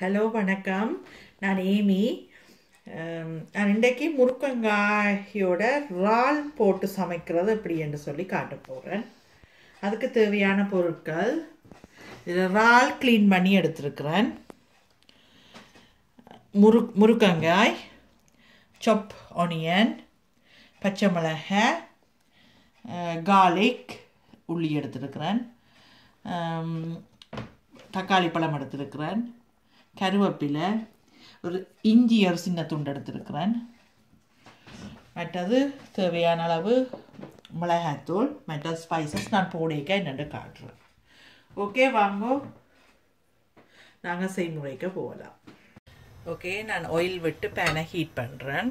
hello வணக்கம் நான் Amy அம், நான் இன்றைக்கு முருக்கங்காயோட இறால் போட்டு சமைக்கிறது எப்படி என்று சொல்லி காட்ட போகிறேன் அதுக்கு தேவையான பொருட்கள் இதில் இறால் க்ளீன் பண்ணி எடுத்திருக்கிறேன் முரு முருக்கங்காய் சொப் ஆனியன் பச்சை மிளகாய் கார்லிக் உள்ளி எடுத்திருக்கிறேன் ஆம், தக்காளி பழம் எடுத்திருக்கிறேன் கருவேப்பிலை ஒரு இஞ்சி ஒரு சின்ன துண்டு எடுத்திருக்கிறேன் மற்றது தேவையான அளவு மிளகாய்த்தூள் மற்ற ஸ்பைசஸ் நான் போடிக்க என்னென்று காட்டுறேன் ஓகே வாங்கோ நாங்கள் செய்முறைக்கு போகலாம் ஓகே நான் ஆயில் விட்டு பேனை ஹீட் பண்ணுறேன்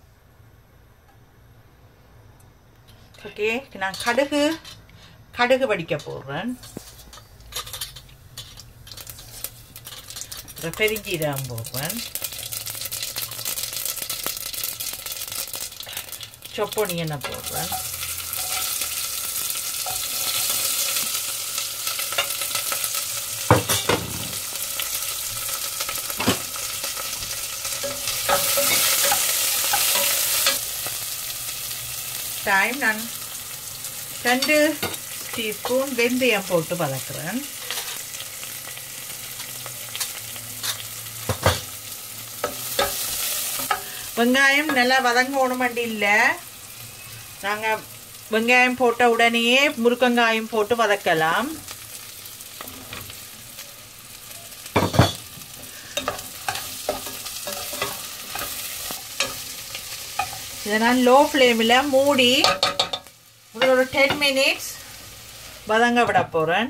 ஓகே நான் கடுகு கடுகு வடிக்க போடுறேன் அப்புறம் பெருஞ்சீரகம் போடுறேன் சொப்பொனி எண்ணெய் போடுறேன் டைம் நான் ரெண்டு டீஸ்பூன் வெந்தயம் போட்டு வதக்குறேன் வெங்காயம் நல்லா வதங்கணும் வண்டி இல்லை நாங்கள் வெங்காயம் போட்ட உடனேயே முருக்கங்காயம் போட்டு வதக்கலாம் இதை நான் லோ ஃப்ளேமில் மூடி ஒரு ஒரு டென் மினிட்ஸ் வதங்க விட போகிறேன்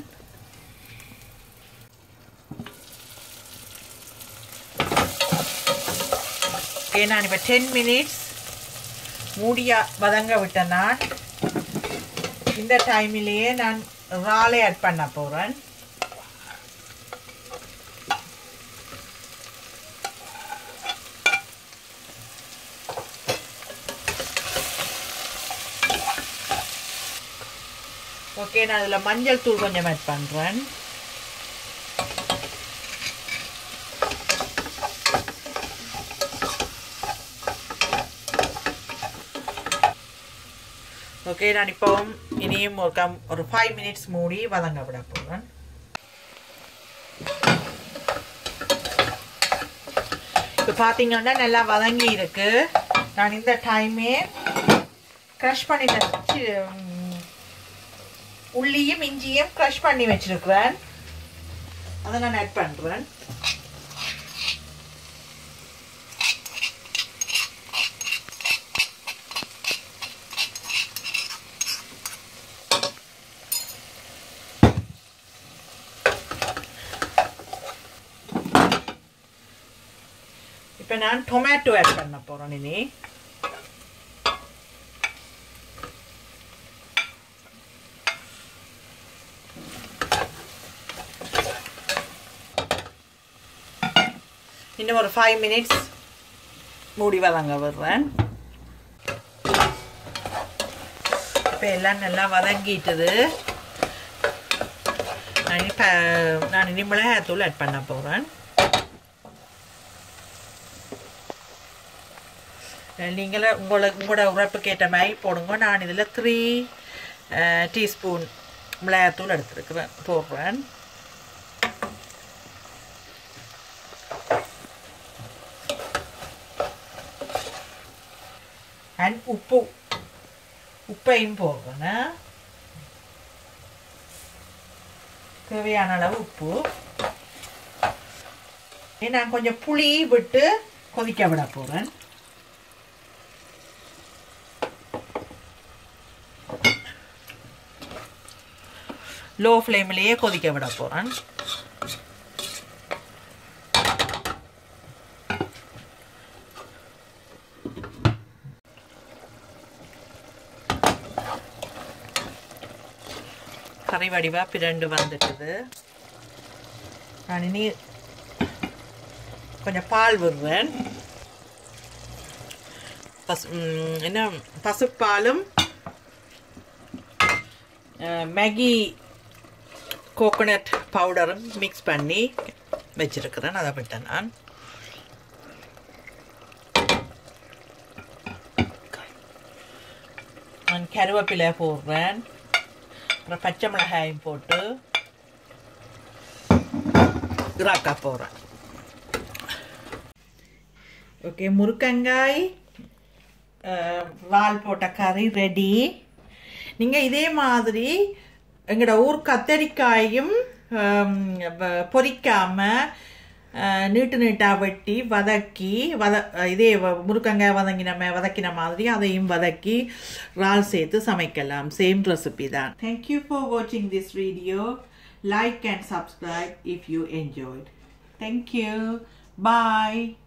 ஓகே நான் இப்போ டென் மினிட்ஸ் மூடியா வதங்க விட்டேன் நான் இந்த டைமிலேயே நான் இறாலை ஆட் பண்ண போகிறேன் ஓகே நான் இதில் மஞ்சள் தூள் கொஞ்சம் ஆட் பண்ணுறேன் ஓகே நான் இப்போ இனியும் ஒரு கம் ஒரு ஃபைவ் மினிட்ஸ் மூடி வதங்க விட போகிறேன் இப்போ பார்த்தீங்கன்னா நல்லா வதங்கி இருக்கு நான் இந்த டைமே க்ரஷ் பண்ணி வச்சு ம், உள்ளியும் இஞ்சியும் க்ரஷ் பண்ணி வச்சிருக்கிறேன் அதை நான் ஆட் பண்ணுறேன் இப்போ நான் டொமேட்டோ ஆட் பண்ண போகிறேன் இனி இன்னும் ஒரு ஃபைவ் மினிட்ஸ் மூடி வதங்க விடுறேன் இப்போ எல்லாம் நல்லா வதங்கிட்டுது நான் இனி ப- நான் இனி மிளகாத்தூள் ஆட் பண்ண போகிறேன் நீங்களே உங்களை உங்களோட உரைப்புக்கு ஏற்ற மாதிரி போடுங்க நான் இதில் த்ரீ டீஸ்பூன் மிளகாத்தூள் எடுத்துருக்குறேன் போடுறேன் அண்ட் உப்பு உப்பையும் போடுறேன் தேவையான அளவு உப்பு நான் கொஞ்சம் புளி விட்டு கொதிக்க விட போகிறேன் லோ ஃப்ளேம்லேயே கொதிக்க விட போகிறேன் கறி வடிவாக பிரண்டு வந்துட்டுது நான் இனி கொஞ்சம் பால் விடுவேன் பசு ம், என்ன பசுப்பாலும் மேகி கோகோனட் பவுடரும் மிக்ஸ் பண்ணி வச்சிருக்கிறேன் அதை விட்டேன் நான் நான் கருவேப்பிலை போடுறேன் அப்புறம் பச்சை மிளகாயும் போட்டு இறாக்கா போடுறேன் ஓகே முருக்கங்காய் வால் போட்ட கறி ரெடி நீங்கள் இதே மாதிரி எங்களோட ஊர் கத்தரிக்காயும் பொரிக்காமல் நீட்டு நீட்டாக வெட்டி வதக்கி வத இதே முருக்கங்காய் வதங்கின வதக்கின மாதிரி அதையும் வதக்கி இறால் சேர்த்து சமைக்கலாம் சேம் ரெசிபி தான் தேங்க்யூ ஃபார் வாட்சிங் this video like and subscribe if you enjoyed thank you bye